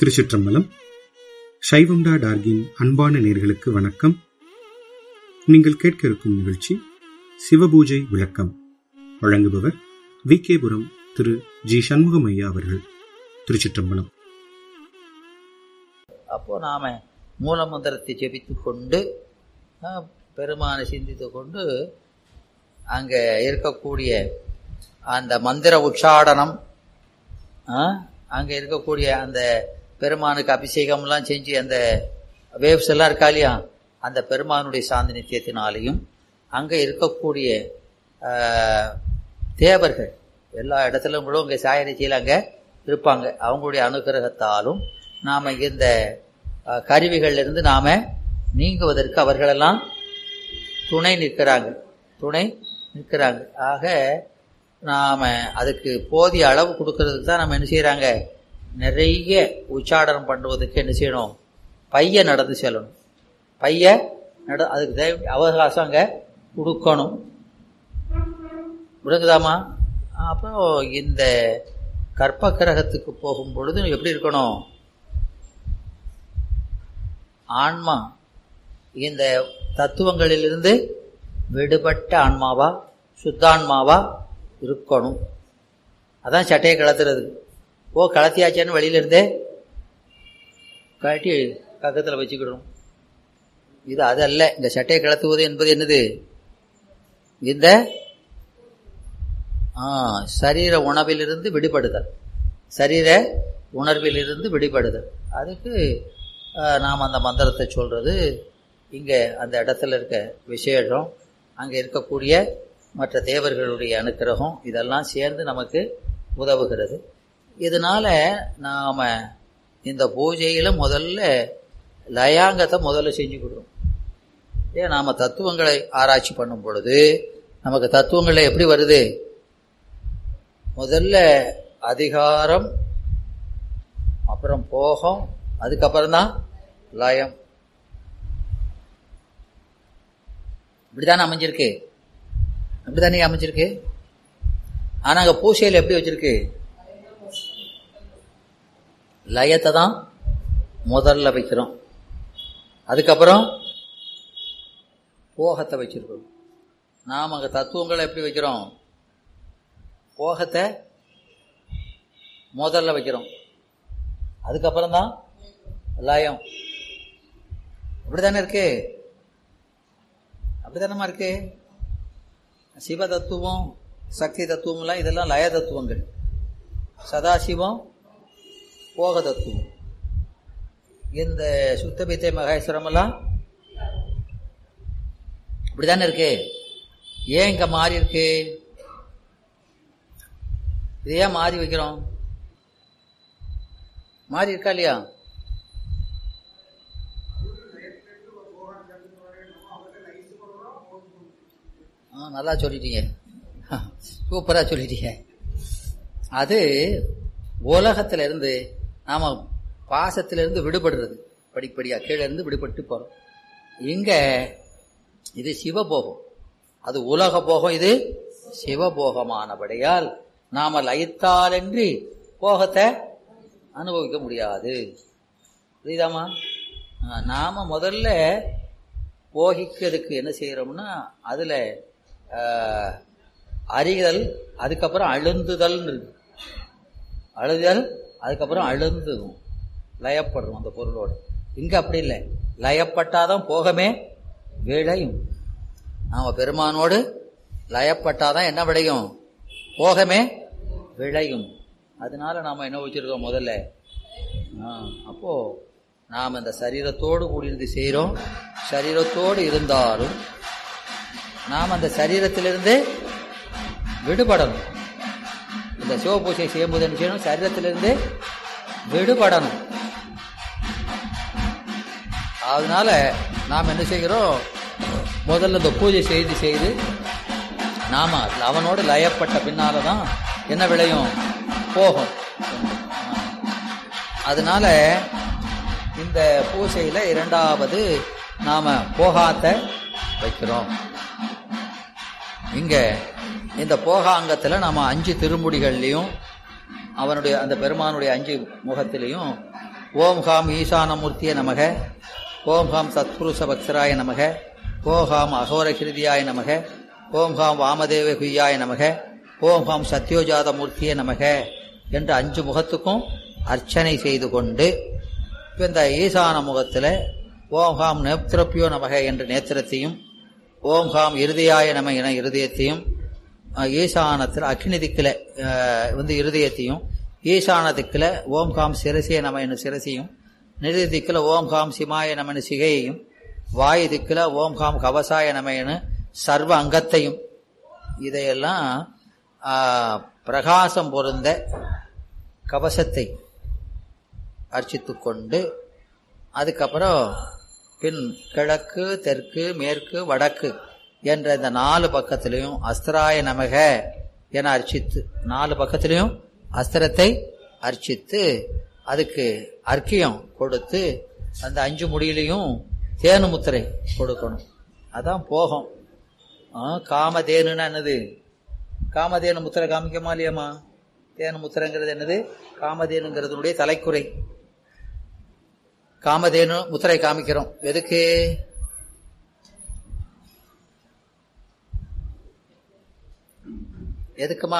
திருச்சிற்றம்பலம் சைவம்டா டார்கின் அன்பான நேர்களுக்கு வணக்கம் நீங்கள் கேட்க இருக்கும் நிகழ்ச்சி சிவபூஜை விளக்கம் வழங்குபவர் வி கேபுரம் திரு ஜி சண்முகம் ஐயா அவர்கள் திருச்சிற்றம்பலம் அப்போ நாம மூலமந்திரத்தை ஜெபித்து கொண்டு அஹ், பெருமானை சிந்தித்து கொண்டு அங்கே இருக்கக்கூடிய அந்த மந்திர உச்சாடனம் அஹ், அங்கே இருக்கக்கூடிய அந்த பெருமானுக்கு அபிஷேகம்லாம் செஞ்சு அந்த வேவ்ஸ் எல்லாம் இருக்கா இல்லையா அந்த பெருமானுடைய சாந்தி நித்தியத்தினாலையும் அங்கே இருக்கக்கூடிய அஹ், தேவர்கள் எல்லா இடத்துலும் கூட இங்கே சாயரிச்சியில் அங்கே இருப்பாங்க அவங்களுடைய அனுகிரகத்தாலும் நாம் இந்த அஹ், கருவிகள்ல இருந்து நாம நீங்குவதற்கு அவர்களெல்லாம் துணை நிற்கிறாங்க துணை நிற்கிறாங்க ஆக நாம அதுக்கு போதிய அளவு கொடுக்கறதுக்கு தான் நம்ம என்ன செய்யறாங்க நிறைய உச்சாடனம் பண்ணுவதற்கு என்ன செய்யணும் பைய நடந்து செல்லணும் பைய நட அதுக்கு தேவை அவகாசம் அங்கே கொடுக்கணும் விடுங்குதாமா அப்புறம் இந்த கற்ப கிரகத்துக்கு போகும் பொழுது எப்படி இருக்கணும் ஆன்மா இந்த தத்துவங்களிலிருந்து விடுபட்ட ஆன்மாவா சுத்தான்மாவா இருக்கணும் அதான் சட்டையை கலத்துறது ஓ கலத்தியாச்சான்னு வெளியில இருந்தே கழட்டி பக்கத்தில் வச்சுக்கிடணும் இது அதல்ல இந்த சட்டையை கலத்துவது என்பது என்னது இந்த ஆ, சரீர உணவிலிருந்து விடுபடுதல் சரீர உணர்விலிருந்து விடுபடுதல் அதுக்கு ஆ, நாம் அந்த மந்திரத்தை சொல்றது இங்கே அந்த இடத்துல இருக்க விசேஷம் அங்கே இருக்கக்கூடிய மற்ற தேவர்களுடைய அனுக்கிரகம் இதெல்லாம் சேர்ந்து நமக்கு உதவுகிறது இதனால நாம் இந்த பூஜையில் முதல்ல லயாங்கத்தை முதல்ல செஞ்சுக்கிடுறோம் ஏன் நாம் தத்துவங்களை ஆராய்ச்சி பண்ணும் பொழுது நமக்கு தத்துவங்கள் எப்படி வருது முதல்ல அதிகாரம் அப்புறம் போகம் அதுக்கப்புறம் தான் லயம் இப்படிதானே அமைஞ்சிருக்கு அப்படிதானே அமைஞ்சிருக்கு ஆனா அங்க பூசையில் எப்படி வச்சிருக்கு லயத்தை தான் முதல்ல வைக்கிறோம் அதுக்கப்புறம் போகத்தை வச்சிருக்கோம் நாம் அங்கே தத்துவங்களை எப்படி வைக்கிறோம் போகத்தை முதல்ல வைக்கிறோம் அதுக்கப்புறம் தான் லயம் அப்படித்தானே இருக்கு அப்படித்தானமா இருக்கு சிவ தத்துவம் சக்தி தத்துவம்லாம் இதெல்லாம் லய தத்துவங்கள் சதாசிவம் போக தத்துவம் இந்த சுத்தபித்தை மகேஸ்வரம் எல்லாம் இப்படிதானே இருக்கு ஏன் இங்க மாறி இருக்கு இது ஏன் மாறி வைக்கிறோம் மாறி இருக்கா இல்லையா ஆ நல்லா சொல்லிட்டீங்க சூப்பரா சொல்லிட்டீங்க அது உலகத்துல இருந்து நாம பாசத்திலிருந்து விடுபடுறது படிப்படியா கீழே இருந்து விடுபட்டு போறோம் இங்க இது சிவபோகம் அது உலக போகம் இது சிவபோகமானபடியால் நாம லயித்தாலன்றி போகத்தை அனுபவிக்க முடியாது புரியுதாமா ஆ, நாம முதல்ல போகிக்கிறதுக்கு என்ன செய்யறோம்னா அதுல ஆ, அறிதல் அதுக்கப்புறம் அழுந்துதல் இருக்கு அழுதல் அதுக்கப்புறம் அழுந்துடும் லயப்படுறோம் அந்த பொருளோட இங்க அப்படி இல்லை லயப்பட்டாதான் போகமே விளையும் நாம பெருமானோடு லயப்பட்டாதான் என்ன விளையும் போகமே விளையும் அதனால நாம என்ன வச்சிருக்கோம் முதல்ல ஆ, அப்போ நாம் இந்த சரீரத்தோடு கூடியிருந்து செய்கிறோம் சரீரத்தோடு இருந்தாலும் நாம் அந்த சரீரத்திலிருந்து விடுபடணும் இந்த சிவபூஜை செய்யும்போது என்ன செய்யணும் சரீரத்திலிருந்து விடுபடணும் அதனால நாம் என்ன செய்கிறோம் முதல்ல இந்த பூஜை செய்து செய்து நாம அவனோடு லயப்பட்ட பின்னால தான் என்ன விளையும் போகும் அதனால இந்த பூஜையில இரண்டாவது நாம போகாத்த வைக்கிறோம் இங்க இந்த போகாங்கத்துல நாம அஞ்சு திருமுடிகள்லையும் அவனுடைய அந்த பெருமானுடைய அஞ்சு முகத்திலையும் ஓம் ஹாம் ஈசானமூர்த்திய நமக ஓம் ஹாம் சத்புருஷ பக்சராய நமக ஓம் ஹாம் அகோர கிருதியாய நமக ஓம் ஹாம் வாமதேவ குய்யாய நமக ஓம் ஹாம் சத்யோஜாத மூர்த்திய நமக என்று அஞ்சு முகத்துக்கும் அர்ச்சனை செய்து கொண்டு இப்ப இந்த ஈசான முகத்தில் ஓம் ஹாம் நேத்திரப்பியோ நமக என்ற நேத்திரத்தையும் ஓம் ஹாம் இருதயாய நம என இருதயத்தையும் அஹ், ஈசானத்தில் அக்னி திக்கில் அஹ், வந்து இருதயத்தையும் ஈசான திக்கில் ஓம் ஹாம் சிரசிய நம என சிரசையும் நிதி திக்கில் ஓம் ஹாம் சிமாய நம என சிகையையும் வாயு திக்கில் ஓம் ஹாம் கவசாய நம என சர்வ அங்கத்தையும் இதையெல்லாம் ஆஹ், பிரகாசம் பொருந்த கவசத்தை அர்ச்சித்துக் கொண்டு அதுக்கப்புறம் பின் கிழக்கு தெற்கு மேற்கு வடக்கு என்ற இந்த நாலு பக்கத்திலையும் அஸ்திராய நமக என அர்ச்சித்து நாலு பக்கத்திலையும் அஸ்திரத்தை அர்ச்சித்து அதுக்கு அர்க்கியம் கொடுத்து அந்த அஞ்சு முடியிலையும் தேனு முத்திரை கொடுக்கணும் அதான் போகம் ஆ, காமதேனுன்னா என்னது காமதேனு முத்திரை காமிக்கமா இல்லையாம்மா தேனு முத்திரைங்கிறது என்னது காமதேனுங்கிறதுனுடைய தலைக்குறை காமதேனு முத்திரை காமிக்கிறோம் எதுக்கு எதுக்குமா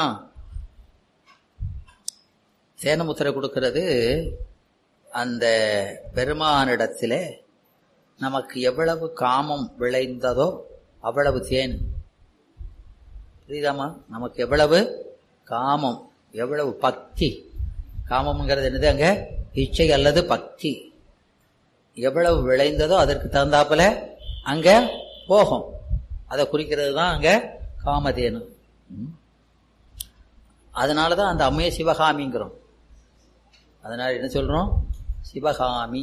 தேன முத்திரை கொடுக்கிறது அந்த பெருமானிடத்திலே நமக்கு எவ்வளவு காமம் விளைந்ததோ அவ்வளவு தேன் புரியுதாம்மா நமக்கு எவ்வளவு காமம் எவ்வளவு பக்தி காமம்ங்கிறது என்னது அங்க இச்சை அல்லது பக்தி எவ்வளவு விளைந்ததோ அதற்கு தகுந்தாப்புல அங்க போகும் அதை குறிக்கிறது தான் அங்க காமதேனு ம். அதனாலதான் அந்த அம்மையை சிவகாமிங்கிறோம் அதனால என்ன சொல்றோம் சிவகாமி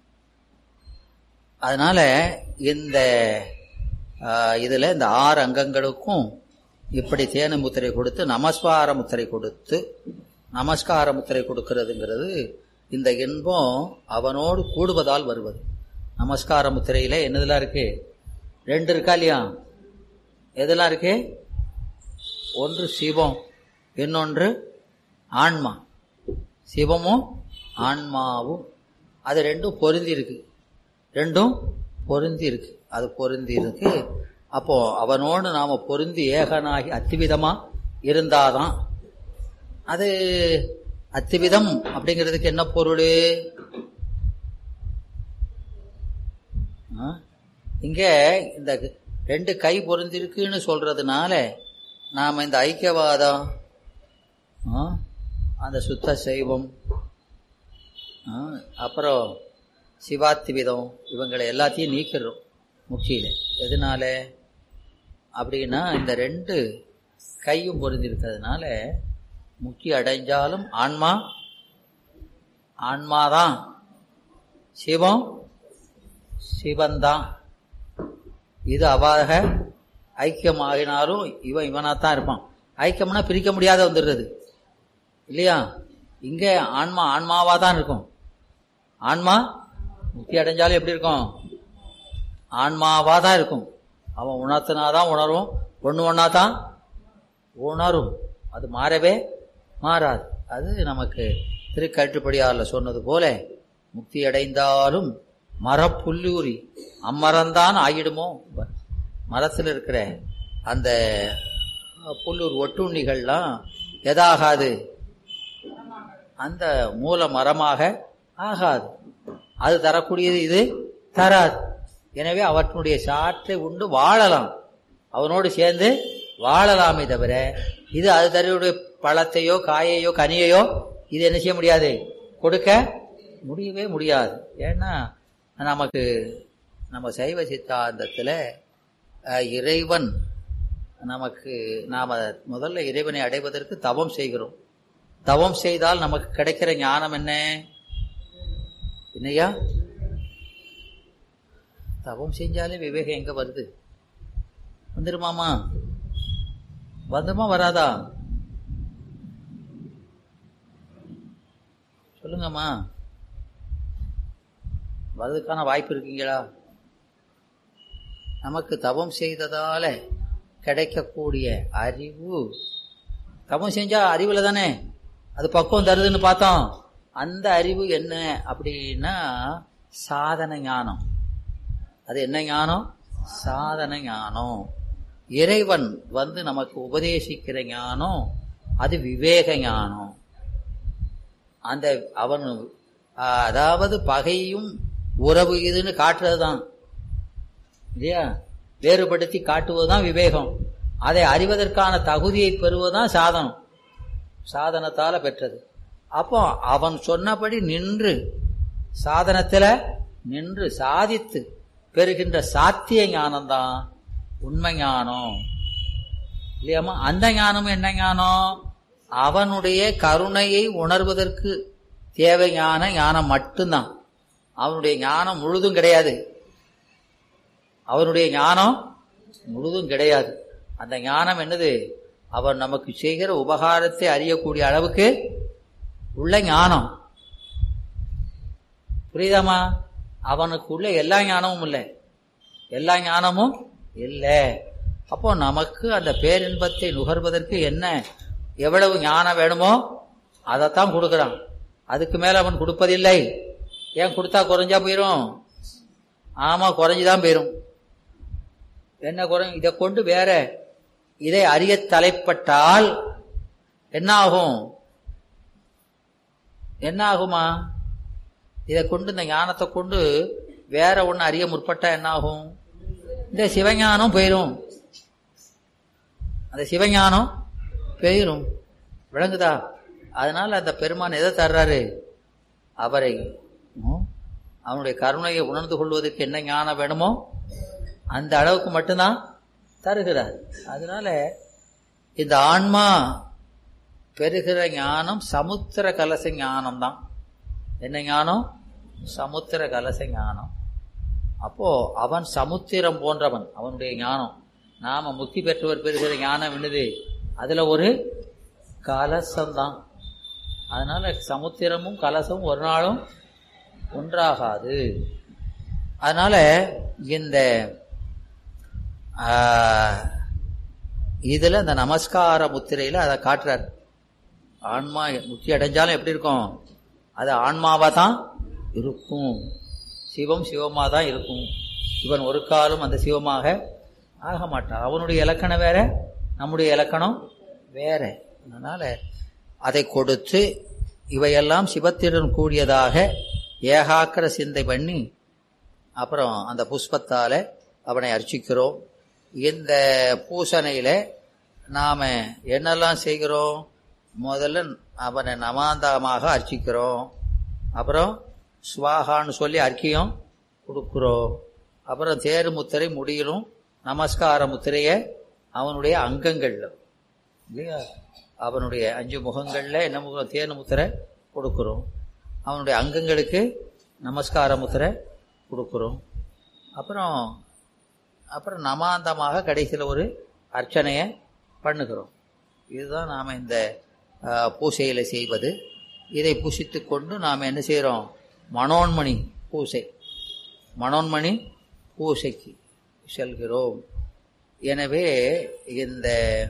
அதனால இந்த ஆ, இதுல இந்த ஆறு அங்கங்களுக்கும் இப்படி தேன முத்திரை கொடுத்து நமஸ்கார முத்திரை கொடுத்து நமஸ்கார முத்திரை கொடுக்கிறதுங்கிறது இந்த இன்பம் அவனோடு கூடுவதால் வருவது நமஸ்கார முத்திரையில என்னதெல்லாம் இருக்கு ரெண்டு இருக்கா இல்லையா எதெல்லாம் இருக்கு ஒன்று சிவம் இன்னொன்று ஆன்மா சிவமும் ஆன்மாவும் அது ரெண்டும் பொருந்தி இருக்கு ரெண்டும் பொருந்தி இருக்கு அது பொருந்தி இருக்கு அப்போ அவனோடு நாம பொருந்தி ஏகனாகி அத்திவிதமா இருந்தாதான் அது அத்திவிதம் அப்படிங்கிறதுக்கு என்ன பொருள் ஆ? இங்க இந்த ரெண்டு கை பொருந்திருக்குன்னு சொல்றதுனால நாம இந்த ஐக்கியவாதம் ஆ, அந்த சுத்த சைவம் ஆ, அப்புறம் சிவாத்திவிதம் இவங்களை எல்லாத்தையும் நீக்கிறோம் முக்கியில எதனால அப்படின்னா இந்த ரெண்டு கையும் பொருந்திருக்கிறதுனால முக்தி அடைஞ்சாலும் ஆன்மா ஆன்மாதான் சிவம் சிவன்தான் இது அவாக ஐக்கியம் ஆகினாலும் இவன் இவனாத்தான் இருப்பான் ஐக்கியம்னா பிரிக்க முடியாத வந்துடுறது இல்லையா இங்க ஆன்மா ஆன்மாவா தான் இருக்கும் ஆன்மா முக்தி அடைஞ்சாலும் எப்படி இருக்கும் ஆன்மாவா தான் இருக்கும் அவன் உணர்த்தினாதான் உணரும் ஒன்று ஒன்றா தான் உணரும் அது மாறவே மாறாது அது நமக்கு திருக்கட்டுப்படியாரில் சொன்னது போல முக்தி அடைந்தாலும் மரப்புல்லூரி அம்மரம்தான் ஆயிடுமோ மரத்தில் இருக்கிற அந்த புல்லூர் ஒட்டுண்ணிகள்லாம் எதாகாது அந்த மூல மரமாக ஆகாது அது தரக்கூடியது இது தராது எனவே அவற்றினுடைய சாற்றை உண்டு வாழலாம் அவனோடு சேர்ந்து வாழலாமே தவிர இது அது தருடைய பழத்தையோ காயையோ கனியையோ இது என்ன செய்ய முடியாது கொடுக்க முடியவே முடியாது ஏன்னா நமக்கு நம்ம சைவ சித்தாந்தத்தில் அஹ், இறைவன் நமக்கு நாம் முதல்ல இறைவனை அடைவதற்கு தவம் செய்கிறோம் தவம் செய்தால் நமக்கு கிடைக்கிற ஞானம் என்ன என்னையா தவம் செஞ்சாலே விவேகம் எங்க வருது வந்துருமாமா வந்துருமா வராதா சொல்லுங்கம்மா வர்றதுக்கான வாய்ப்பு இருக்கீங்களா நமக்கு தவம் செய்ததால கிடைக்கக்கூடிய அறிவு தவம் செஞ்சா அறிவுல தானே அது பக்குவம் தருதுன்னு பார்த்தோம் அந்த அறிவு என்ன அப்படின்னா சாதன ஞானம் அது என்ன ஞானம் சாதன ஞானம் இறைவன் வந்து நமக்கு உபதேசிக்கிற ஞானம் அது விவேக ஞானம் அந்த அவன் ஆஹ், அதாவது பகையும் உறவு இதுன்னு காட்டுறதுதான் இல்லையா வேறுபடுத்தி காட்டுவதுதான் விவேகம் அதை அறிவதற்கான தகுதியை பெறுவதுதான் சாதனம் சாதனத்தால பெற்றது அப்போ அவன் சொன்னபடி நின்று சாதனத்துல நின்று சாதித்து பெறுகின்ற சாத்திய ஞானம்தான் உண்மை ஞானம் இல்லையாமா அந்த ஞானம் என்ன ஞானம் அவனுடைய கருணையை உணர்வதற்கு தேவையான ஞானம் மட்டும்தான் அவனுடைய ஞானம் முழுதும் கிடையாது அவனுடைய ஞானம் முழுதும் கிடையாது அந்த ஞானம் என்னது அவன் நமக்கு செய்கிற உபகாரத்தை அறியக்கூடிய அளவுக்கு உள்ள ஞானம் புரியுதாமா அவனுக்குள்ள எல்லா ஞானமும் இல்லை எல்லா ஞானமும் இல்லை அப்போ நமக்கு அந்த பேரின்பத்தை நுகர்வதற்கு என்ன எவ்வளவு ஞானம் வேணுமோ அதைத்தான் கொடுக்கறான் அதுக்கு மேல அவன் கொடுப்பதில்லை ஏன் கொடுத்தா குறைஞ்சா போயிரும் ஆமா குறைஞ்சுதான் போயிரும் என்ன குறை இதை கொண்டு வேற இதை அறிய தலைப்பட்டால் என்ன ஆகும் என்ன ஆகுமா இதை கொண்டு இந்த ஞானத்தை கொண்டு வேற ஒண்ணு அறிய முற்பட்டா என்ன ஆகும் இந்த சிவஞானம் போயிரும் அந்த சிவஞானம் போயிரும் விளங்குதா அதனால அந்த பெருமான் எதை தர்றாரு அவரை ம், அவனுடைய கருணையை உணர்ந்து கொள்வதற்கு என்ன ஞானம் வேணுமோ அந்த அளவுக்கு மட்டும்தான் தருகிறார் அதனால இந்த ஆன்மா பெறுகிற ஞானம் சமுத்திர கலச ஞானம் தான் என்ன ஞானம் சமுத்திர கலச ஞானம் அப்போ அவன் சமுத்திரம் போன்றவன் அவனுடைய ஞானம் நாம முக்தி பெற்றவர் பெறுகிற ஞானம் என்னது அதுல ஒரு கலசம்தான் அதனால சமுத்திரமும் கலசமும் ஒரு நாளும் ஒன்றாகாது அதனால இந்த ஆஹ், இதுல இந்த நமஸ்கார முத்திரையில அதை காட்டுறார் ஆன்மா முக்தி அடைஞ்சாலும் எப்படி இருக்கும் அது ஆன்மாவா தான் இருக்கும் சிவம் சிவமா தான் இருக்கும் இவன் ஒரு காலம் அந்த சிவமாக ஆக மாட்டான் அவனுடைய இலக்கணம் வேற நம்முடைய இலக்கணம் வேற அதனால அதை கொடுத்து இவையெல்லாம் சிவத்திடன் கூடியதாக ஏகாக்கிர சிந்தை பண்ணி அப்புறம் அந்த புஷ்பத்தால அவனை அர்ச்சிக்கிறோம் இந்த பூசணையில நாம என்னெல்லாம் செய்கிறோம் முதல்ல அவனை நமாந்தமாக அர்ச்சிக்கிறோம் அப்புறம் ஸ்வாகான்னு சொல்லி அர்க்கியம் கொடுக்குறோம் அப்புறம் தேரு முத்திரை முடியணும் நமஸ்கார முத்திரைய அவனுடைய அங்கங்கள்ல இல்லையா அவனுடைய அஞ்சு முகங்கள்ல என்ன முகம் தேனு முத்திரை கொடுக்குறோம் அவனுடைய அங்கங்களுக்கு நமஸ்கார முத்திரை கொடுக்குறோம் அப்புறம் அப்புறம் நமாந்தமாக கடைசியில் ஒரு அர்ச்சனையை பண்ணுகிறோம் இதுதான் நாம் இந்த பூசையில் செய்வது இதை பூசித்து கொண்டு நாம் என்ன செய்கிறோம் மனோன்மணி பூசை மனோன்மணி பூசைக்கு செல்கிறோம் எனவே இந்த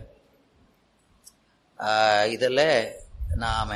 இதில் நாம்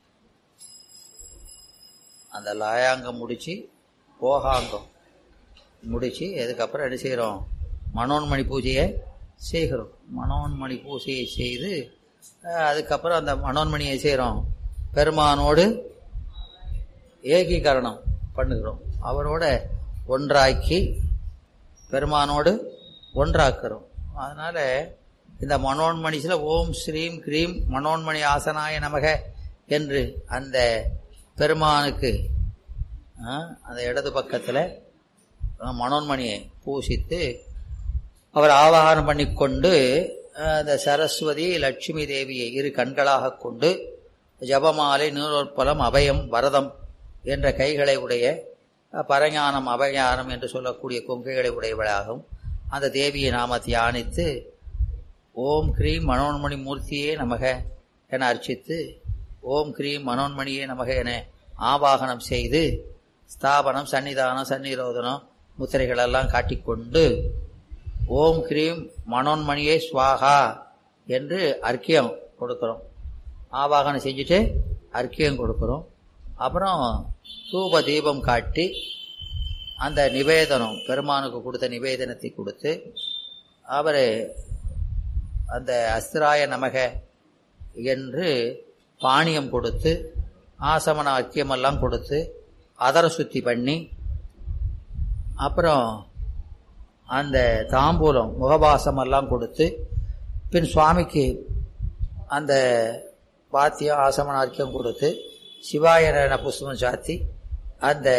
அந்த லாயாங்கம் முடித்து போகாங்கம் முடித்து அதுக்கப்புறம் என்ன செய்கிறோம் மனோன்மணி பூஜையை செய்கிறோம் மனோன்மணி பூஜையை செய்து அஹ், அதுக்கப்புறம் அந்த மனோன்மணியை செய்கிறோம் பெருமானோடு ஏகீகரணம் பண்ணுகிறோம் அவரோட ஒன்றாக்கி பெருமானோடு ஒன்றாக்குறோம் அதனால இந்த மனோன்மணிசில் ஓம் ஸ்ரீம் கிரீம் மனோன்மணி ஆசனாய நமக என்று அந்த பெருமானுக்கு ஆ, அந்த இடது பக்கத்தில் மனோன்மணியை பூசித்து அவர் ஆவாகனம் பண்ணிக்கொண்டு அஹ், அந்த சரஸ்வதி லட்சுமி தேவியை இரு கண்களாக கொண்டு ஜபமாலை நீரோற்பலம் அபயம் வரதம் என்ற கைகளை உடைய அஹ், பரஞானம் அபஞானம் என்று சொல்லக்கூடிய கொங்கைகளை உடையவளாகவும் அந்த தேவியை நாம தியானித்து ஓம் கிரீம் மனோன்மணி மூர்த்தியே நமக என அர்ச்சித்து ஓம் கிரீம் மனோன்மணியே நமக என ஆவாகனம் செய்து ஸ்தாபனம் சன்னிதானம் சன்னிரோதனம் முத்திரைகளெல்லாம் காட்டிக்கொண்டு ஓம் கிரீம் மனோன்மணியே ஸ்வாகா என்று அர்க்கியம் கொடுக்கிறோம் ஆவாகனம் செஞ்சுட்டு அர்க்கியம் கொடுக்கிறோம் அப்புறம் தூப தீபம் காட்டி அந்த நிவேதனம் பெருமானுக்கு கொடுத்த நிவேதனத்தை கொடுத்து அவர் அந்த அஸ்திராய நமக என்று பாணியம் கொடுத்து ஆசமன அக்கியமெல்லாம் கொடுத்து அதர சுத்தி பண்ணி அப்புறம் அந்த தாம்பூலம் முகவாசமெல்லாம் கொடுத்து பின் சுவாமிக்கு அந்த பாத்தியம் ஆசமனார்க்கியம் கொடுத்து சிவாயன புஷ்பம் சாத்தி அந்த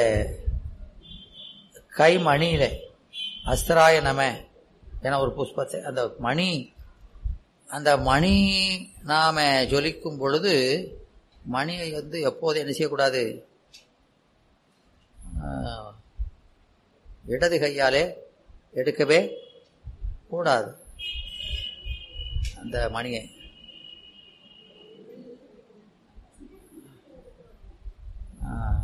கைமணியில அஸ்திராய நம என ஒரு புஷ்பத்தை அந்த மணி அந்த மணி நாம ஜொலிக்கும் பொழுது மணியை வந்து எப்போது என்ன செய்யக்கூடாது ஆஹ், இடது கையாலே எடுக்கவே கூடாது அந்த மணியை ஆஹ்.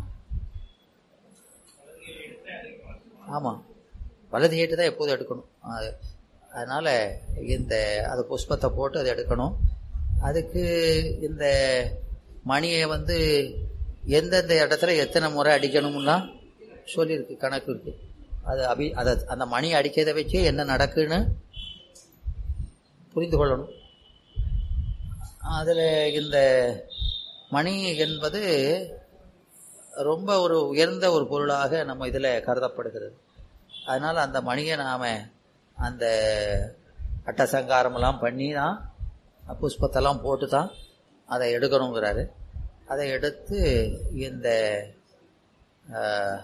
ஆமாம் வலது ஏட்டு தான் எப்போதும் எடுக்கணும் அது அதனால் இந்த அது புஷ்பத்தை போட்டு அதை எடுக்கணும் அதுக்கு இந்த மணியை வந்து எந்தெந்த இடத்துல எத்தனை முறை அடிக்கணும்லாம் சொல்லியிருக்கு கணக்கு இருக்கு அது அபி அதை அந்த மணி அடிக்கிறதை வச்சு என்ன நடக்குன்னு புரிந்து கொள்ளணும் அதில் இந்த மணி என்பது ரொம்ப ஒரு உயர்ந்த ஒரு பொருளாக நம்ம இதில் கருதப்படுகிறது அதனால் அந்த மணியை நாம் அந்த அட்டசங்காரமெல்லாம் பண்ணி தான் புஷ்பத்தெல்லாம் போட்டு தான் அதை எடுக்கணுங்கிறாரு அதை எடுத்து இந்த ஆஹ்,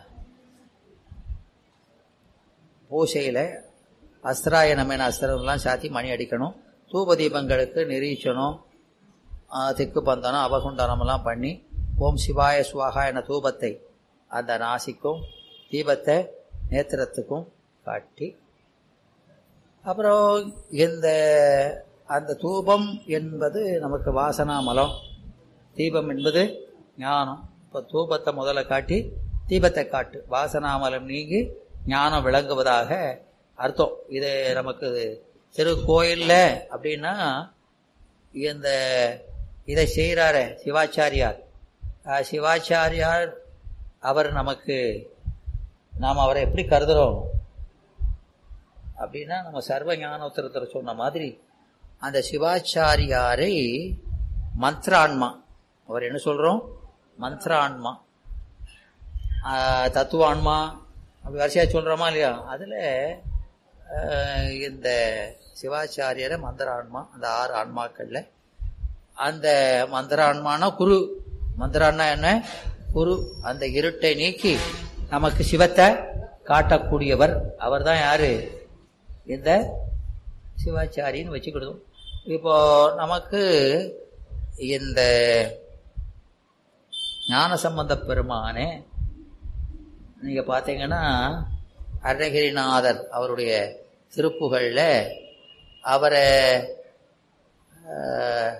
பூசையில் அஸ்திராயணமென அஸ்திரம்லாம் சாத்தி மணி அடிக்கணும் தூப தீபங்களுக்கு நிரீச்சனம் ஆஹ், திக்கு பந்தனம் அவகுண்டனமெல்லாம் பண்ணி ஓம் சிவாய சுவாகா என தூபத்தை அந்த நாசிக்கும் தீபத்தை நேத்திரத்துக்கும் காட்டி அப்புறம் இந்த அந்த தூபம் என்பது நமக்கு வாசனா மலம் தீபம் என்பது ஞானம் இப்போ தூபத்தை முதல்ல காட்டி தீபத்தை காட்டு வாசனாமலம் நீங்கி ஞானம் விளங்குவதாக அர்த்தம் இது நமக்கு திருக்கோயில்ல அப்படின்னா இந்த இதை செய்கிறாரு சிவாச்சாரியார் ஆஹ் சிவாச்சாரியார் அவர் நமக்கு நாம் அவரை எப்படி கருதுறோம் அப்படின்னா நம்ம சர்வ ஞானோத்தரத்தில் சொன்ன மாதிரி அந்த சிவாச்சாரியாரை மந்த்ரான்மா அவர் என்ன சொல்றோம் மந்த்ரான்மா ஆஹ் தத்துவான்மா அப்படி வரிசையா சொல்றோமா இல்லையா அதுல ஆஹ் இந்த சிவாச்சாரியரை மந்திரான்மா அந்த ஆறு ஆன்மாக்கள்ல அந்த மந்திரான்மானா குரு மந்திரான்னா என்ன குரு அந்த இருட்டை நீக்கி நமக்கு சிவத்தை காட்டக்கூடியவர் அவர்தான் யாரு இந்த சிவாச்சாரின்னு வச்சுக்கிடுவோம் இப்போ நமக்கு இந்த ஞான சம்பந்த பெருமானே நீங்க பார்த்தீங்கன்னா அருணகிரிநாதர் அவருடைய திருப்புகள்ல அவரை ஆஹ்,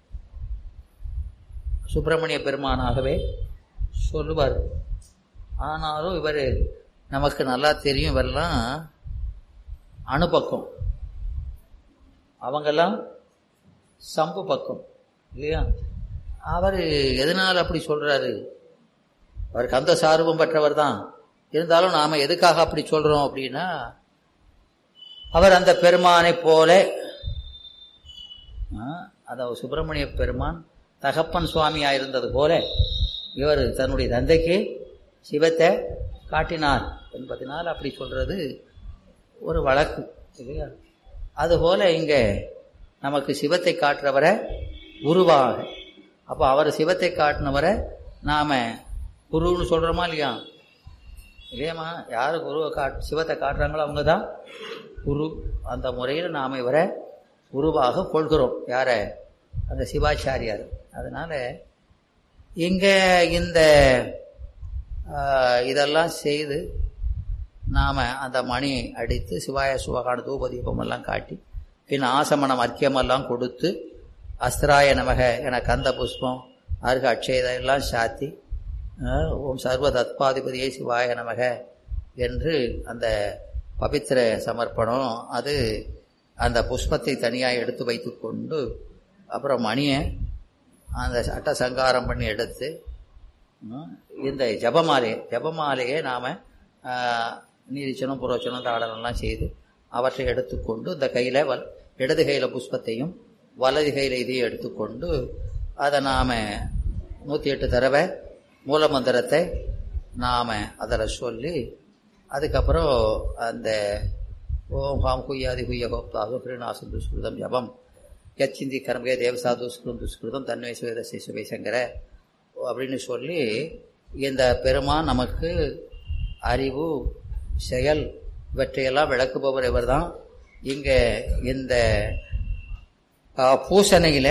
சுப்பிரமணிய பெருமானாகவே சொல்லுவார் ஆனாலும் இவர் நமக்கு நல்லா தெரியும் இவரெல்லாம் அணுபக்கம் அவங்கெல்லாம் சம்பு பக்கம் இல்லையா அவர் எதனால் அப்படி சொல்றாரு அவர் கந்த சார்பம் பெற்றவர் தான் இருந்தாலும் நாம எதுக்காக அப்படி சொல்றோம் அப்படின்னா அவர் அந்த பெருமானை போல ஆ, அந்த சுப்பிரமணிய பெருமான் தகப்பன் சுவாமியா இருந்தது போல இவர் தன்னுடைய தந்தைக்கு சிவத்தை காட்டினார் என்பதனால் அப்படி சொல்றது ஒரு வழக்கு இல்லையா அதுபோல இங்க நமக்கு சிவத்தை காட்டுறவரை குருவாக அப்போ அவர் சிவத்தை காட்டினவரை நாம குருன்னு சொல்றோமா இல்லையா இல்லையாம்மா யார் குருவை காட் சிவத்தை காட்டுறாங்களோ அவங்க தான் குரு அந்த முறையில் நாம் இவரை குருவாக கொள்கிறோம் யார அந்த சிவாச்சாரியார் அதனால இங்க இந்த ஆஹ், இதெல்லாம் செய்து நாம அந்த மணி அடித்து சிவாய சுவகான தூப தீபம் எல்லாம் காட்டி பின் ஆசமனம் அர்க்கியமெல்லாம் கொடுத்து அஸ்திராய நமக என கந்த புஷ்பம் அருக அட்சயத எல்லாம் சாத்தி அஹ், ஓம் சர்வ தத்பாதிபதியே சிவாய நமக என்று அந்த பவித்திர சமர்ப்பணம் அது அந்த புஷ்பத்தை தனியாக எடுத்து வைத்துக்கொண்டு அப்புறம் மணியை அந்த அட்ட சங்காரம் பண்ணி எடுத்து ம், இந்த ஜபமாலையை ஜபமாலையை நாம் நீரிச்சனம் புரோச்சனம் தாடனம்லாம் செய்து அவற்றை எடுத்துக்கொண்டு இந்த கையில் வல் இடது கையில் புஷ்பத்தையும் வலது கையில் இதையும் எடுத்துக்கொண்டு அதை நாம் நூற்றி எட்டு தடவை மூலமந்திரத்தை நாம் அதில் சொல்லி அதுக்கப்புறம் அந்த ஓம் ஹாம் குய்யாதி குய்ய கோப்தாது ஹிருநாசம் துஷ்கிருதம் ஜபம் யச்சிந்தி கர்மகே தேவசா துஷ்கிருதம் துஷ்கிருதம் தன்மை சுவேத சிசுவை சங்கர அப்படின்னு சொல்லி இந்த பெருமான் நமக்கு அறிவு செயல் இவற்றையெல்லாம் விளக்குபவர் இவர் தான் இங்கே இந்த ஆ, பூசணையில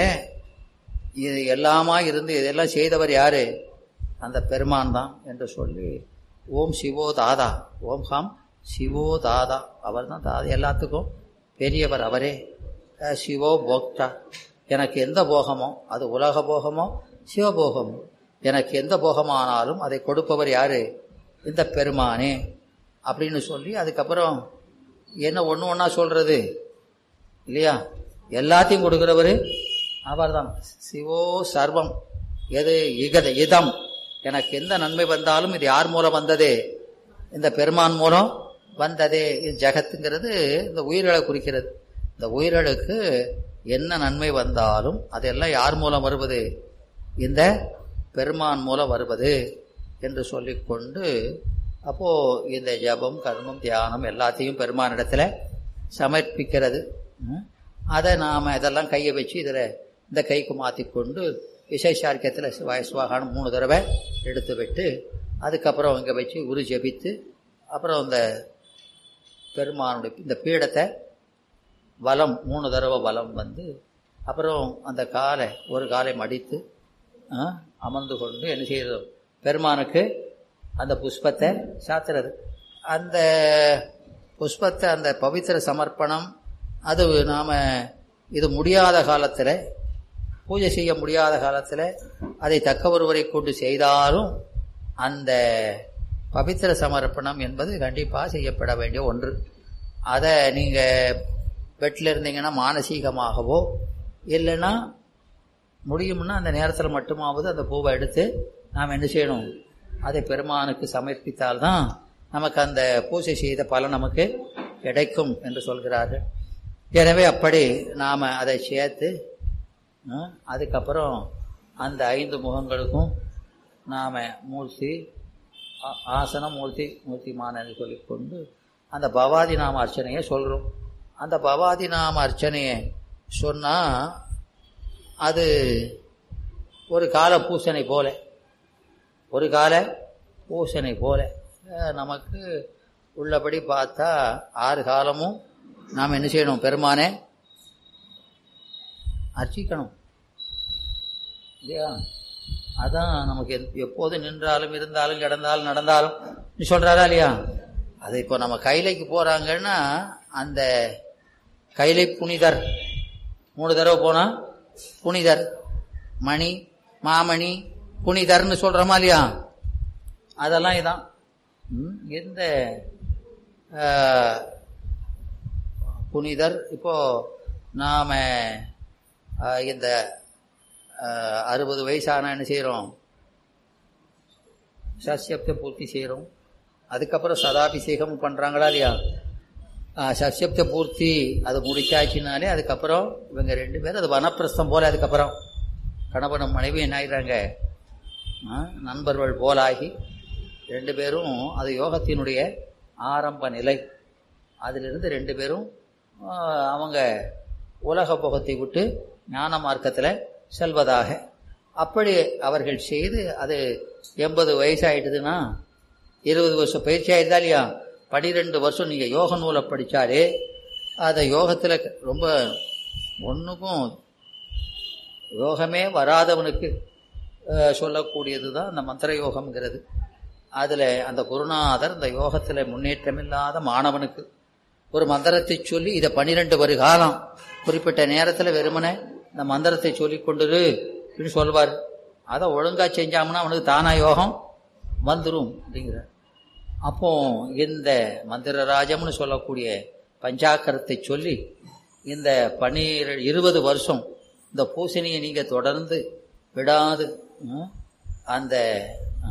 இது எல்லாமா இருந்து இதெல்லாம் செய்தவர் யாரு அந்த பெருமான் தான் என்று சொல்லி ஓம் சிவோ தாதா ஓம் ஹாம் சிவோ தாதா அவர் தான் தாதா எல்லாத்துக்கும் பெரியவர் அவரே அஹ், சிவோ போக்தா எனக்கு எந்த போகமோ அது உலக போகமோ சிவபோகமோ எனக்கு எந்த போகமானாலும் அதை கொடுப்பவர் யாரு இந்த பெருமானே அப்படின்னு சொல்லி அதுக்கப்புறம் என்ன ஒன்று ஒன்றா சொல்றது இல்லையா எல்லாத்தையும் கொடுக்கிறவர் அவர்தான் சிவோ சர்வம் எது இகத இதம் எனக்கு எந்த நன்மை வந்தாலும் இது யார் மூலம் வந்ததே இந்த பெருமான் மூலம் வந்ததே இது ஜெகத்துங்கிறது இந்த உயிர்களை குறிக்கிறது இந்த உயிர்களுக்கு என்ன நன்மை வந்தாலும் அதெல்லாம் யார் மூலம் வருவது இந்த பெருமான் மூலம் வருவது என்று சொல்லிக்கொண்டு அப்போ இந்த ஜபம் கர்மம் தியானம் எல்லாத்தையும் பெருமானிடத்துல சமர்ப்பிக்கிறது ம். அதை நாம் இதெல்லாம் கையை வச்சு இதில் இந்த கைக்கு மாற்றிக்கொண்டு விசேஷார்க்கியத்தில் சிவாய சுவாகான்னு மூணு தடவை எடுத்து விட்டு அதுக்கப்புறம் இங்கே வச்சு உரு ஜபித்து அப்புறம் இந்த பெருமானுடைய இந்த பீடத்தை வலம் மூணு தடவை வலம் வந்து அப்புறம் அந்த காலை ஒரு காலை மடித்து ஆ, அமர்ந்து கொண்டு என்ன செய்யறது பெருமானுக்கு அந்த புஷ்பத்தை சாத்துறது அந்த புஷ்பத்தை அந்த பவித்திர சமர்ப்பணம் அது நாம் இது முடியாத காலத்தில் பூஜை செய்ய முடியாத காலத்தில் அதை தக்க ஒருவரை கொண்டு செய்தாலும் அந்த பவித்திர சமர்ப்பணம் என்பது கண்டிப்பாக செய்யப்பட வேண்டிய ஒன்று அதை நீங்கள் பெட்டில் இருந்தீங்கன்னா மானசீகமாகவோ இல்லைன்னா முடியும்னா அந்த நேரத்தில் மட்டுமாவது அந்த பூவை எடுத்து நாம் என்ன செய்யணும் அதை பெருமானுக்கு சமர்ப்பித்தால்தான் நமக்கு அந்த பூஜை செய்த பலன் நமக்கு கிடைக்கும் என்று சொல்கிறார்கள் எனவே அப்படி நாம் அதை சேர்த்து ஆ, அதுக்கப்புறம் அந்த ஐந்து முகங்களுக்கும் நாம் மூர்த்தி ஆ- ஆசனம் மூர்த்தி மூர்த்திமான சொல்லிக்கொண்டு அந்த பவாதி நாம அர்ச்சனையை சொல்கிறோம் அந்த பவாதி நாம அர்ச்சனையை சொன்னால் அது ஒரு கால பூசனை போல ஒரு கால பூசனை போல அஹ் நமக்கு உள்ளபடி பார்த்தா ஆறு காலமும் நாம் என்ன செய்யணும் பெருமானே அர்ச்சிக்கணும் இல்லையா அதான் நமக்கு எப்- எப்போது நின்றாலும் இருந்தாலும் கிடந்தாலும் நடந்தாலும் நீ சொல்றாரா இல்லையா அது இப்போ நம்ம கைலைக்கு போறாங்கன்னா அந்த கைலை புனிதர் மூணு தடவை போனா புனிதர் மணி மாமணி புனிதர்னு சொல்றோமா இல்லையா அதெல்லாம் இதான் ம், இந்த ஆஹ், புனிதர் இப்போ நாம ஆஹ், இந்த ஆஹ், அறுபது வயசான என்ன செய்கிறோம் சசியப்த பூர்த்தி செய்கிறோம் அதுக்கப்புறம் சதாபிஷேகம் பண்ணுறாங்களா இல்லையா ஆஹ், சசியப்த பூர்த்தி அது முடிச்சாச்சுனாலே அதுக்கப்புறம் இவங்க ரெண்டு பேரும் அது வனப்பிரஸ்தம் போல அதுக்கப்புறம் கணவனும் மனைவி என்ன ஆயிடுறாங்க ஆஹ், நண்பர்கள் போலாகி ரெண்டு பேரும் அது யோகத்தினுடைய ஆரம்ப நிலை அதிலிருந்து ரெண்டு பேரும் ஆஹ், அவங்க உலக போகத்தை விட்டு ஞான மார்க்கத்தில் செல்வதாக அப்படி அவர்கள் செய்து அது எண்பது வயசாயிட்டுதுன்னா இருபது வருஷம் பயிற்சி ஆயிடுதா இல்லையா பனிரெண்டு வருஷம் நீங்கள் யோக நூலை படித்தாலே அதை யோகத்தில் ரொம்ப ஒன்றுக்கும் யோகமே வராதவனுக்கு அஹ், சொல்லக்கூடியது தான் அந்த மந்திர யோகம்ங்கிறது அதில் அந்த குருநாதர் இந்த யோகத்தில் முன்னேற்றமில்லாத மாணவனுக்கு ஒரு மந்திரத்தை சொல்லி இதை பன்னிரெண்டு வரு காலம் குறிப்பிட்ட நேரத்தில் வெறுமனே இந்த மந்திரத்தை சொல்லி கொண்டுரு அப்படின்னு சொல்வார் அதை ஒழுங்கா செஞ்சாம்னா அவனுக்கு தானா யோகம் வந்துடும் அப்படிங்கிறார் அப்போ இந்த மந்திரராஜம்னு சொல்லக்கூடிய பஞ்சாக்கரத்தை சொல்லி இந்த பன்னிர இருபது வருஷம் இந்த பூசணியை நீங்கள் தொடர்ந்து விடாது ம், அந்த ஆ,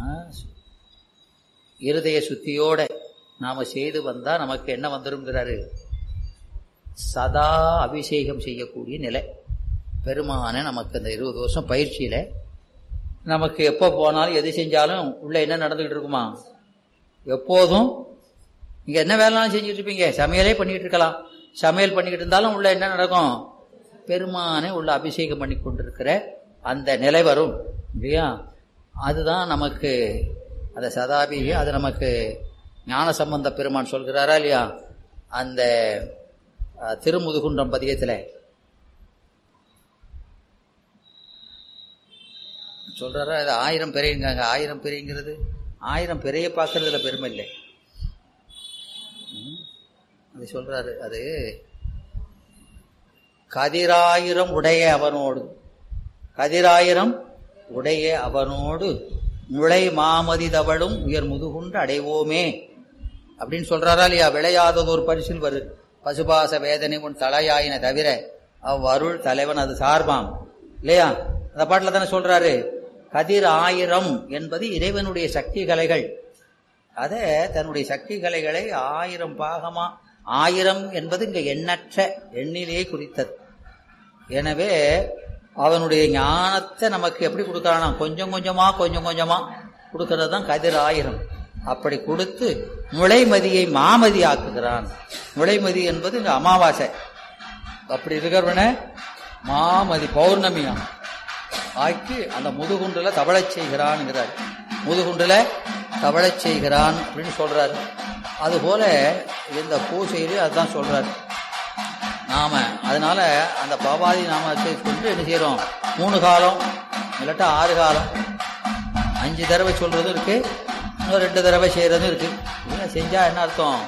இருதய சுத்தியோட நாம செய்து வந்தா நமக்கு என்ன வந்துருங்கிறாரு சதா அபிஷேகம் செய்யக்கூடிய நிலை பெருமான நமக்கு அந்த இருபது வருஷம் பயிற்சியில நமக்கு எப்போ போனாலும் எது செஞ்சாலும் உள்ள என்ன நடந்துகிட்டு இருக்குமா எப்போதும் நீங்க என்ன வேலைனாலும் செஞ்சுட்டு இருப்பீங்க சமையலே பண்ணிட்டு இருக்கலாம் சமையல் பண்ணிக்கிட்டு இருந்தாலும் உள்ள என்ன நடக்கும் பெருமானை உள்ள அபிஷேகம் பண்ணி கொண்டிருக்கிற அந்த நிலை வரும் இல்லையா அதுதான் நமக்கு அந்த சதாபிகை அது நமக்கு ஞான சம்பந்த பெருமான் சொல்கிறாரா இல்லையா அந்த அஹ், திருமுதுகுன்றம் பதியத்தில் சொல்றாரா இது ஆயிரம் பிறைங்காங்க ஆயிரம் பிறைங்கிறது ஆயிரம் பிறைய பார்க்கறதுல பெருமை இல்லை ம். அது சொல்றாரு அது கதிராயிரம் உடைய அவனோடு கதிராயிரம் உடைய அவனோடு முளை மாமதி தவளும் உயர் முதுகுண்டு அடைவோமே அப்படின்னு சொல்றாரா இல்லையா விளையாதது ஒரு பரிசில் வரு பசுபாச வேதனை உன் தலையாயின தவிர அவ்வருள் தலைவன் அது சார்பாம் இல்லையா அந்த பாட்டில் தானே சொல்றாரு கதிர் ஆயிரம் என்பது இறைவனுடைய சக்தி கலைகள் அத தன்னுடைய சக்தி கலைகளை ஆயிரம் பாகமா ஆயிரம் என்பது இங்க எண்ணற்ற எண்ணிலே குறித்தது எனவே அவனுடைய ஞானத்தை நமக்கு எப்படி கொடுக்கறானா கொஞ்சம் கொஞ்சமா கொஞ்சம் கொஞ்சமா கொடுக்கறது தான் கதிர் ஆயிரம் அப்படி கொடுத்து முளைமதியை மாமதி ஆக்குகிறான் முளைமதி என்பது இங்க அமாவாசை அப்படி இருக்கிறவன மாமதி பௌர்ணமியா ஆக்கி அந்த முதுகுண்டுல தவழச் செய்கிறான்ங்கிறார் முதுகுண்டுல தவழச் செய்கிறான் அப்படின்னு சொல்றாரு அதுபோல இந்த பூசையிலே அதுதான் சொல்றாரு நாம அதனால அந்த பவாதி நாமத்தை கொண்டு என்ன செய்யறோம் மூணு காலம் இல்லாட்டா ஆறு காலம் அஞ்சு தடவை சொல்றதும் இருக்கு இன்னும் ரெண்டு தடவை செய்யறதும் இருக்கு இதெல்லாம் செஞ்சா என்ன அர்த்தம்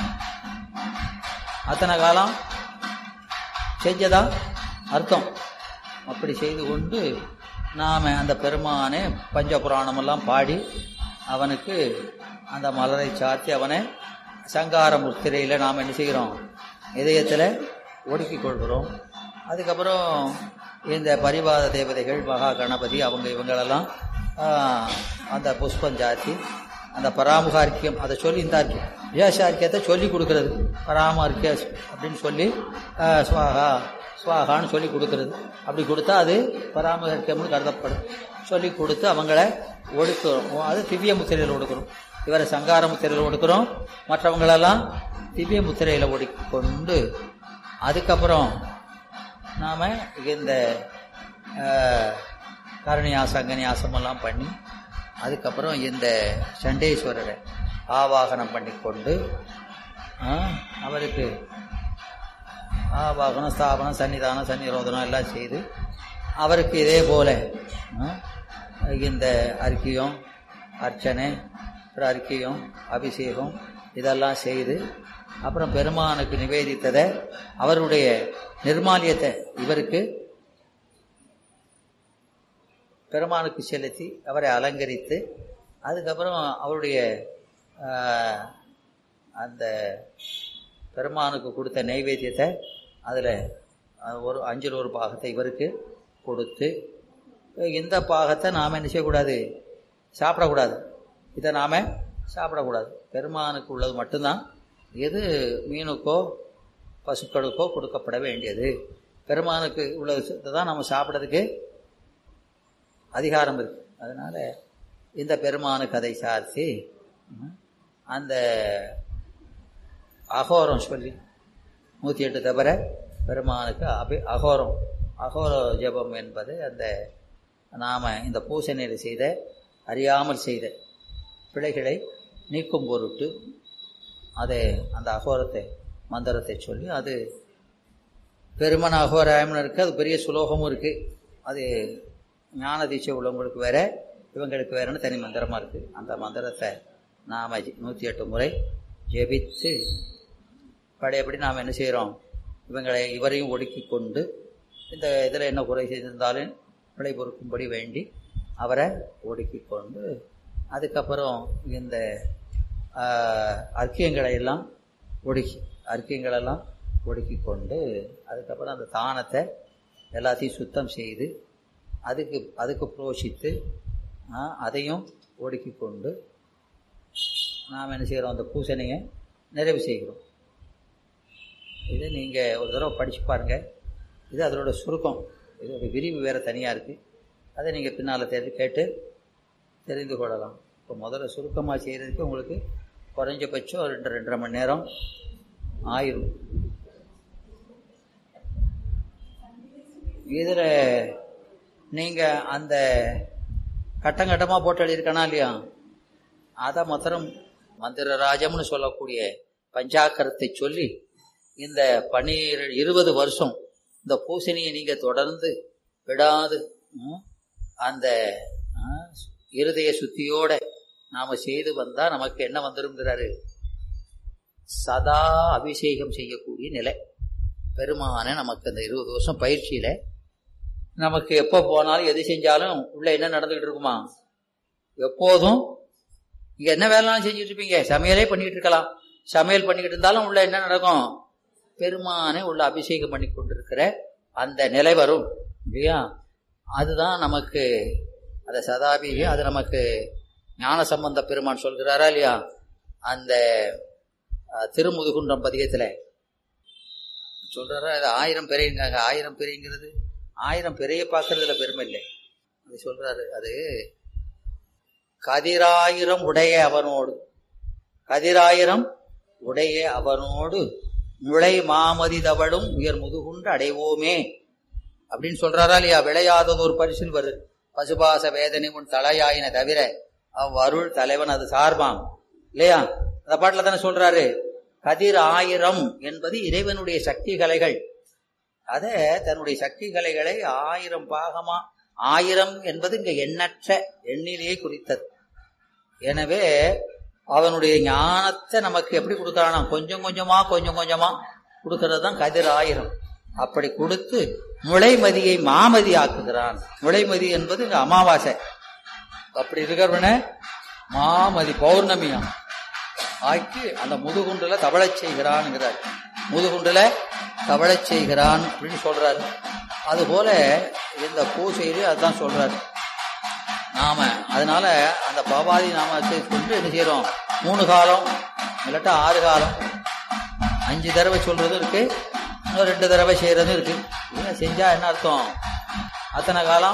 அத்தனை காலம் செஞ்சதா அர்த்தம் அப்படி செய்து கொண்டு நாம அந்த பெருமானே பஞ்சபுராணமெல்லாம் பாடி அவனுக்கு அந்த மலரை சாத்தி அவனை சங்கார முத்திரையில் நாம் என்ன செய்கிறோம் இதயத்தில் ஒடுக்கிக் கொள்கிறோம் அதுக்கப்புறம் இந்த பரிவாத தேவதைகள் மகா கணபதி அவங்க இவங்களெல்லாம் ஆஹ், அந்த புஷ்பம் சாத்தி அந்த பராமுகார்க்கியம் அதை சொல்லி இந்த அர்க்கியம் வியாசார்க்கியத்தை சொல்லி கொடுக்கறது பராமர்க்கிய அப்படின்னு சொல்லி ஆஹ், ஸ்வாகா ஸ்வாகான்னு சொல்லி கொடுக்கறது அப்படி கொடுத்தா அது பராமரிக்கம்னு கருதப்படும் சொல்லி கொடுத்து அவங்கள ஒடுக்கிறோம் அது திவ்ய முத்திரையில் ஒடுக்கிறோம் இவரை சங்கார முத்திரையில் ஒடுக்கிறோம் மற்றவங்களெல்லாம் திவ்ய முத்திரையில் ஒடுக்கி கொண்டு அதுக்கப்புறம் நாம் இந்த ஆஹ், கருணியாசம் அங்கனியாசம் எல்லாம் பண்ணி அதுக்கப்புறம் இந்த சண்டேஸ்வரரை ஆவாகனம் பண்ணி கொண்டு ஆஹ், அவருக்கு ஆவாகனம் ஸ்தாபனம் சன்னிதானம் சன்னிரோதனம் எல்லாம் செய்து அவருக்கு இதே போல ஆ, இந்த அர்க்கியம் அர்ச்சனை அப்புறம் அர்க்கியம் அபிஷேகம் இதெல்லாம் செய்து அப்புறம் பெருமானுக்கு நிவேதித்ததை அவருடைய நிர்மாலியத்தை இவருக்கு பெருமானுக்கு செலுத்தி அவரை அலங்கரித்து அதுக்கப்புறம் அவருடைய ஆ, அந்த பெருமானுக்கு கொடுத்த நைவேத்தியத்தை அதில் ஒரு அஞ்சில் ஒரு பாகத்தை இவருக்கு கொடுத்து இந்த பாகத்தை நாம் என்ன செய்யக்கூடாது சாப்பிடக்கூடாது இதை நாம் சாப்பிடக்கூடாது பெருமானுக்கு உள்ளது மட்டும்தான் எது மீனுக்கோ பசுக்களுக்கோ கொடுக்கப்பட வேண்டியது பெருமானுக்கு உள்ளது தான் நம்ம சாப்பிட்றதுக்கு அதிகாரம் இருக்கு அதனால இந்த பெருமானு கதை சார்த்தி ம், அந்த அகோரம் சொல்லி நூற்றி எட்டு தவிர பெருமானுக்கு அபி அகோரம் அகோர ஜெபம் என்பது அந்த நாம் இந்த பூசணையில் செய்த அறியாமல் செய்த பிழைகளை நீக்கும் பொருட்டு அதை அந்த அகோரத்தை மந்திரத்தை சொல்லி அது பெருமன் அகோராயம்னு இருக்குது அது பெரிய சுலோகமும் இருக்குது அது ஞான தீட்சை உள்ளவங்களுக்கு வேற இவங்களுக்கு வேறன்னு தனி மந்திரமாக இருக்குது அந்த மந்திரத்தை நாம் நூற்றி எட்டு முறை ஜெபித்து பழையபடி நாம் என்ன செய்கிறோம் இவங்களை இவரையும் ஒடுக்கி கொண்டு இந்த இதில் என்ன குறை செய்திருந்தாலும் பிழை பொறுக்கும்படி வேண்டி அவரை ஒடுக்கி கொண்டு அதுக்கப்புறம் இந்த ஆஹ், அர்க்கியங்களை எல்லாம் ஒடுக்கி அர்க்கியங்களெல்லாம் ஒடுக்கி கொண்டு அதுக்கப்புறம் அந்த தானத்தை எல்லாத்தையும் சுத்தம் செய்து அதுக்கு அதுக்கு புரோஷித்து ஆஹ், அதையும் ஒடுக்கி கொண்டு நாம் என்ன செய்கிறோம் அந்த பூசணியை நிறைவு செய்கிறோம் இதை நீங்கள் ஒரு தடவை படித்து பாருங்கள் இது அதனோட சுருக்கம் இதோட விரிவு வேறு தனியாக இருக்குது அதை நீங்கள் பின்னால் தெரிந்து கேட்டு தெரிந்து கொள்ளலாம் இப்போ முதல்ல சுருக்கமாக செய்கிறதுக்கு உங்களுக்கு குறைஞ்சபட்சம் ரெண்டு ரெண்டரை மணி நேரம் ஆயிரும் இதில் நீங்கள் அந்த கட்டம் கட்டமாக போட்டு எழுதியிருக்கனா இல்லையா அதை மாத்திரம் மந்திரராஜம்னு சொல்லக்கூடிய பஞ்சாக்கரத்தை சொல்லி இந்த பனிரெ இருபது வருஷம் இந்த பூசணியை நீங்கள் தொடர்ந்து விடாது ம், அந்த ஆ, இருதய சுத்தியோட நாம செய்து வந்தா நமக்கு என்ன வந்துருங்கிறாரு சதா அபிஷேகம் செய்யக்கூடிய நிலை பெருமான நமக்கு அந்த இருபது வருஷம் பயிற்சியில நமக்கு எப்போ போனாலும் எது செஞ்சாலும் உள்ள என்ன நடந்துகிட்டு இருக்குமா எப்போதும் இங்க என்ன வேலைலாம் செஞ்சுட்டு இருப்பீங்க சமையலே பண்ணிக்கிட்டு இருக்கலாம் சமையல் பண்ணிக்கிட்டு இருந்தாலும் உள்ள என்ன நடக்கும் பெருமானை உள்ள அபிஷேகம் பண்ணி கொண்டிருக்கிற அந்த நிலை வரும் இல்லையா அதுதான் நமக்கு அந்த சதாபிகை அது நமக்கு ஞான சம்பந்த பெருமான் சொல்கிறாரா இல்லையா அந்த அஹ், திருமுதுகுன்றம் பதிகத்தில் சொல்றாரா அது ஆயிரம் பெரியங்காங்க ஆயிரம் பெரியங்கிறது ஆயிரம் பெரிய பார்க்கறதுல பெருமை இல்லை அது சொல்றாரு அது கதிராயிரம் உடைய அவனோடு கதிராயிரம் உடைய அவனோடு முளை மாமதி தவளும் உயர் முதுகுண்டு அடைவோமே அப்படின்னு சொல்றாரா இல்லையா விளையாதது ஒரு பரிசில் வருது பசுபாச வேதனை உன் தலையாயின தவிர அவ்வருள் தலைவன் அது சார்பாம் இல்லையா அந்த பாட்டில் தானே சொல்றாரு கதிர் ஆயிரம் என்பது இறைவனுடைய சக்தி கலைகள் அத தன்னுடைய சக்தி கலைகளை ஆயிரம் பாகமா ஆயிரம் என்பது இங்க எண்ணற்ற எண்ணிலேயே குறித்தது எனவே அவனுடைய ஞானத்தை நமக்கு எப்படி கொடுக்கறானா கொஞ்சம் கொஞ்சமா கொஞ்சம் கொஞ்சமா கொடுக்கறது தான் கதிர் ஆயிரம் அப்படி கொடுத்து முளைமதியை மாமதி ஆக்குகிறான் முளைமதி என்பது இங்க அமாவாசை அப்படி இருக்கிறவன மாமதி பௌர்ணமியாம் ஆக்கி அந்த முதுகுண்டுல தவழச் செய்கிறான்ங்கிறார் முதுகுண்டுல தவழச் செய்கிறான் அப்படின்னு சொல்றாரு அதுபோல இந்த பூசையிலே அதுதான் சொல்றாரு நாம அதனால அந்த பவாதி நாமத்தை கொண்டு என்ன செய்யறோம் மூணு காலம் இல்லாட்டா ஆறு காலம் அஞ்சு தடவை சொல்றதும் இருக்கு இன்னும் ரெண்டு தடவை செய்யறதும் இருக்கு இதெல்லாம் செஞ்சா என்ன அர்த்தம் அத்தனை காலம்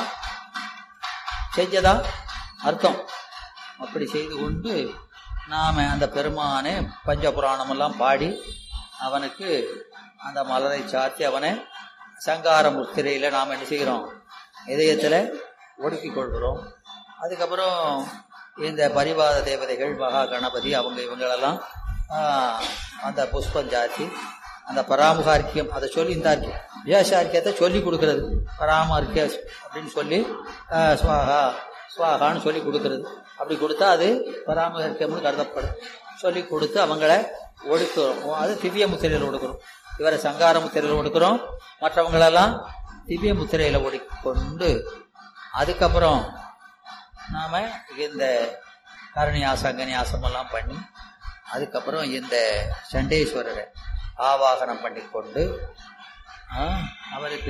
செஞ்சதா அர்த்தம் அப்படி செய்து கொண்டு நாம அந்த பெருமானை பஞ்சபுராணமெல்லாம் பாடி அவனுக்கு அந்த மலரை சாத்தி அவனை சங்கார முத்திரையில் நாம் என்ன செய்கிறோம் இதயத்தில் ஒடுக்கிக் கொள்கிறோம் அதுக்கப்புறம் இந்த பரிவாத தேவதைகள் மகா கணபதி அவங்க இவங்களெல்லாம் ஆஹ், அந்த புஷ்பம் சாத்தி அந்த பராமுகார்க்கியம் அதை சொல்லி இந்த அர்க்கியம் வியாசார்க்கியத்தை சொல்லி கொடுக்கறது பராமர்க்கிய அப்படின்னு சொல்லி ஆஹ், ஸ்வாகா ஸ்வாகான்னு சொல்லி கொடுக்கறது அப்படி கொடுத்தா அது பராமரிக்கம்னு கருதப்படும் சொல்லி கொடுத்து அவங்கள ஒடுக்குறோம் அது திவ்ய முத்திரையில் ஒடுக்குறோம் இவரை சங்கார முத்திரையில் ஒடுக்குறோம் மற்றவங்களெல்லாம் திவ்ய முத்திரையில் ஒடுக்கொண்டு அதுக்கப்புறம் நாம இந்த கரணியாசம் அங்கனியாசம் எல்லாம் பண்ணி அதுக்கப்புறம் இந்த சண்டேஸ்வரரை ஆவாகனம் பண்ணி கொண்டு ஆ, அவருக்கு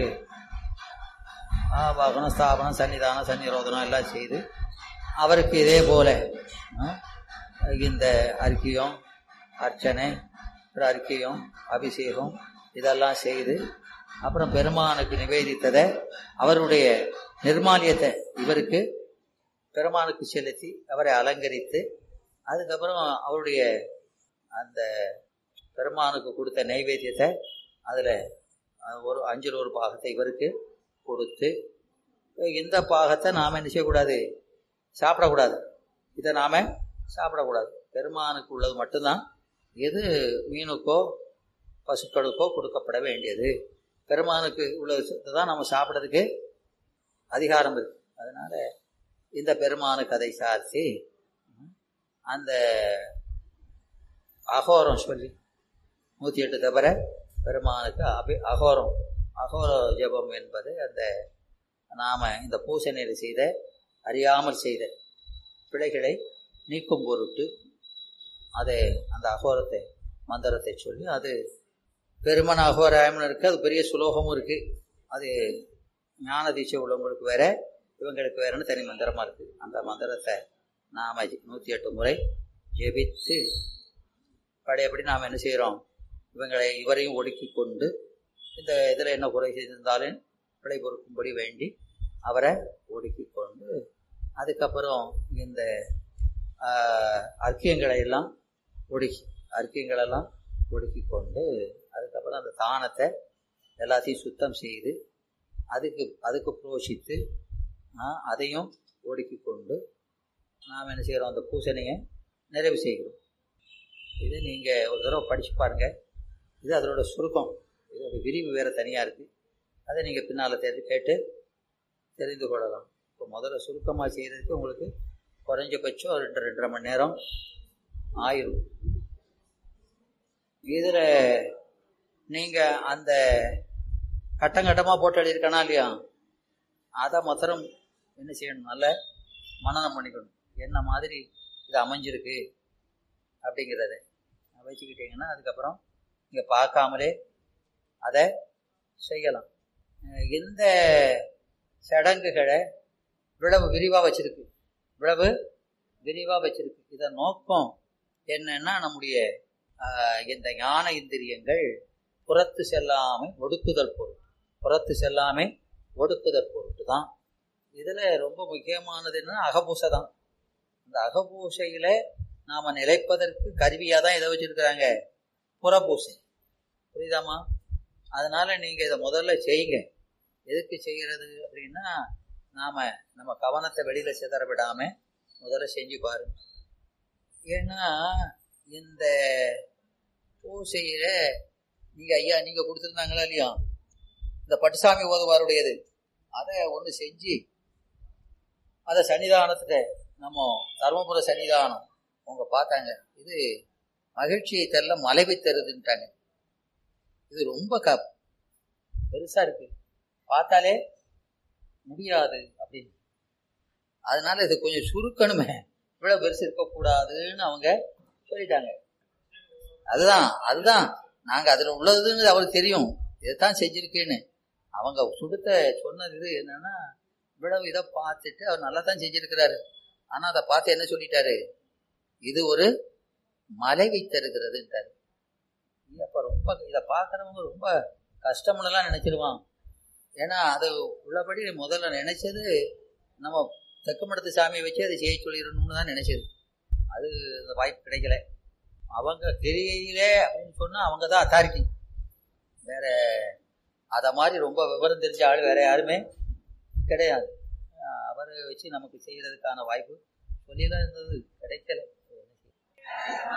ஆவாகனம் ஸ்தாபனம் சன்னிதானம் சன்னிரோதனம் எல்லாம் செய்து அவருக்கு இதே போல ஆ, இந்த அர்க்கியம் அர்ச்சனை அப்புறம் அர்க்கியம் அபிஷேகம் இதெல்லாம் செய்து அப்புறம் பெருமானுக்கு நிவேதித்ததை அவருடைய நிர்மாலியத்தை இவருக்கு பெருமானுக்கு செலுத்தி அவரை அலங்கரித்து அதுக்கப்புறம் அவருடைய அந்த பெருமானுக்கு கொடுத்த நைவேத்தியத்தை அதில் ஒரு அஞ்சில் ஒரு பாகத்தை இவருக்கு கொடுத்து இந்த பாகத்தை நாம் என்ன செய்யக்கூடாது சாப்பிடக்கூடாது இதை நாம் சாப்பிடக்கூடாது பெருமானுக்கு உள்ளது மட்டும்தான் எது மீனுக்கோ பசுக்களுக்கோ கொடுக்கப்பட வேண்டியது பெருமானுக்கு உள்ளது தான் நம்ம சாப்பிட்றதுக்கு அதிகாரம் இருக்கு அதனால இந்த பெருமானு கதை சார்த்தி அந்த அகோரம் சொல்லி நூற்றி எட்டு தவிர பெருமானுக்கு அபி அகோரம் அகோர ஜெபம் என்பது அந்த நாம இந்த பூசணையில் செய்த அறியாமல் செய்த பிழைகளை நீக்கும் பொருட்டு அதை அந்த அகோரத்தை மந்திரத்தை சொல்லி அது பெருமன் அகோராயம்னு இருக்கு அது பெரிய சுலோகமும் இருக்கு அது ஞான தீட்சை உள்ளவங்களுக்கு வேற இவங்களுக்கு வேறன்னு தனி மந்திரமா இருக்கு அந்த மந்திரத்தை நாம நூற்றி எட்டு முறை ஜெபித்து பழையபடி நாம் என்ன செய்கிறோம் இவங்களை இவரையும் ஒடுக்கி கொண்டு இந்த இதில் என்ன குறை செய்திருந்தாலும் பிழை பொறுக்கும்படி வேண்டி அவரை ஒடுக்கி கொண்டு அதுக்கப்புறம் இந்த அர்க்கியங்களை எல்லாம் ஒடுக்கி அர்க்கியங்களெல்லாம் ஒடுக்கி கொண்டு அதுக்கப்புறம் அந்த தானத்தை எல்லாத்தையும் சுத்தம் செய்து அதுக்கு அதுக்கு புரோஷித்து அதையும் ஒடுக்கி கொண்டு நாம் என்ன செய்கிறோம் அந்த பூசணையை நிறைவு செய்கிறோம் இது நீங்கள் ஒரு தடவை படித்து பாருங்கள் இது அதனோட சுருக்கம் இதோட விரிவு வேறு தனியாக இருக்குது அதை நீங்கள் பின்னால் தெரிஞ்சு கேட்டு தெரிந்து கொள்ளலாம் இப்போ முதல்ல சுருக்கமாக செய்கிறதுக்கு உங்களுக்கு குறைஞ்சபட்சம் ரெண்டு ரெண்டரை மணி நேரம் ஆயிரும் இதில் நீங்கள் அந்த கட்டம் கட்டமாக போட்டு எழுதியிருக்கனா இல்லையா அதை மாத்திரம் என்ன செய்யணும் நல்ல மனநம் பண்ணிக்கணும் என்ன மாதிரி இது அமைஞ்சிருக்கு அப்படிங்கிறத வச்சுக்கிட்டீங்கன்னா அதுக்கப்புறம் நீங்கள் பார்க்காமலே அதை செய்யலாம் இந்த சடங்குகளை விளவு விரிவாக வச்சிருக்கு விளவு விரிவாக வச்சிருக்கு இதன் நோக்கம் என்னன்னா நம்முடைய இந்த ஞான இந்திரியங்கள் புறத்து செல்லாமை ஒடுக்குதல் பொருட்டு புறத்து செல்லாமை ஒடுக்குதல் பொருட்டு தான் இதில் ரொம்ப முக்கியமானது என்ன அகபூசை தான் இந்த அகபூசையில் நாம் நிலைப்பதற்கு கருவியாக தான் இதை வச்சுருக்கிறாங்க புறப்பூசை புரியுதாமா அதனால் நீங்கள் இதை முதல்ல செய்யுங்க எதுக்கு செய்கிறது அப்படின்னா நாம் நம்ம கவனத்தை வெளியில் சிதற விடாமல் முதல்ல செஞ்சு பாருங்க ஏன்னா இந்த பூசையில் நீங்கள் ஐயா நீங்கள் கொடுத்துருந்தாங்களா இல்லையா இந்த பட்டுசாமி ஓதுவாருடையது அதை ஒன்று செஞ்சு அதை சன்னிதானத்துக்கு நம்ம தருமபுர சன்னிதானம் அவங்க பார்த்தாங்க இது மகிழ்ச்சியை தரல மலைவை தருதுன்ட்டாங்க இது ரொம்ப க பெருசா இருக்கு பார்த்தாலே முடியாது அப்படின்னு அதனால இது கொஞ்சம் சுருக்கணுமே இவ்வளவு பெருசு இருக்கக்கூடாதுன்னு அவங்க சொல்லிட்டாங்க அதுதான் அதுதான் நாங்க அதுல உள்ளதுன்னு அவருக்கு தெரியும் இதைத்தான் செஞ்சிருக்கேன்னு அவங்க சுடுத்த சொன்னது இது என்னன்னா இவ்வளவு இதை பார்த்துட்டு அவர் நல்லா தான் செஞ்சிருக்கிறாரு ஆனா அதை பார்த்து என்ன சொல்லிட்டாரு இது ஒரு மலைவை தருகிறதுன்றாரு அப்ப ரொம்ப இதை பார்க்கறவங்க ரொம்ப கஷ்டம்னுலாம் நினைச்சிருவான் ஏன்னா அது உள்ளபடி முதல்ல நினைச்சது நம்ம தெக்குமடத்து சாமியை வச்சு அதை செய்ய சொல்லிடணும்னு தான் நினைச்சது அது அந்த வாய்ப்பு கிடைக்கல அவங்க தெரியலே அப்படின்னு சொன்னா அவங்க தான் அத்தாரிட்டி வேற அத மாதிரி ரொம்ப விவரம் தெரிஞ்ச ஆள் வேற யாருமே கிடையாது அவரை வச்சு நமக்கு செய்யறதுக்கான வாய்ப்பு சொல்லிதான் இருந்தது கிடைக்கல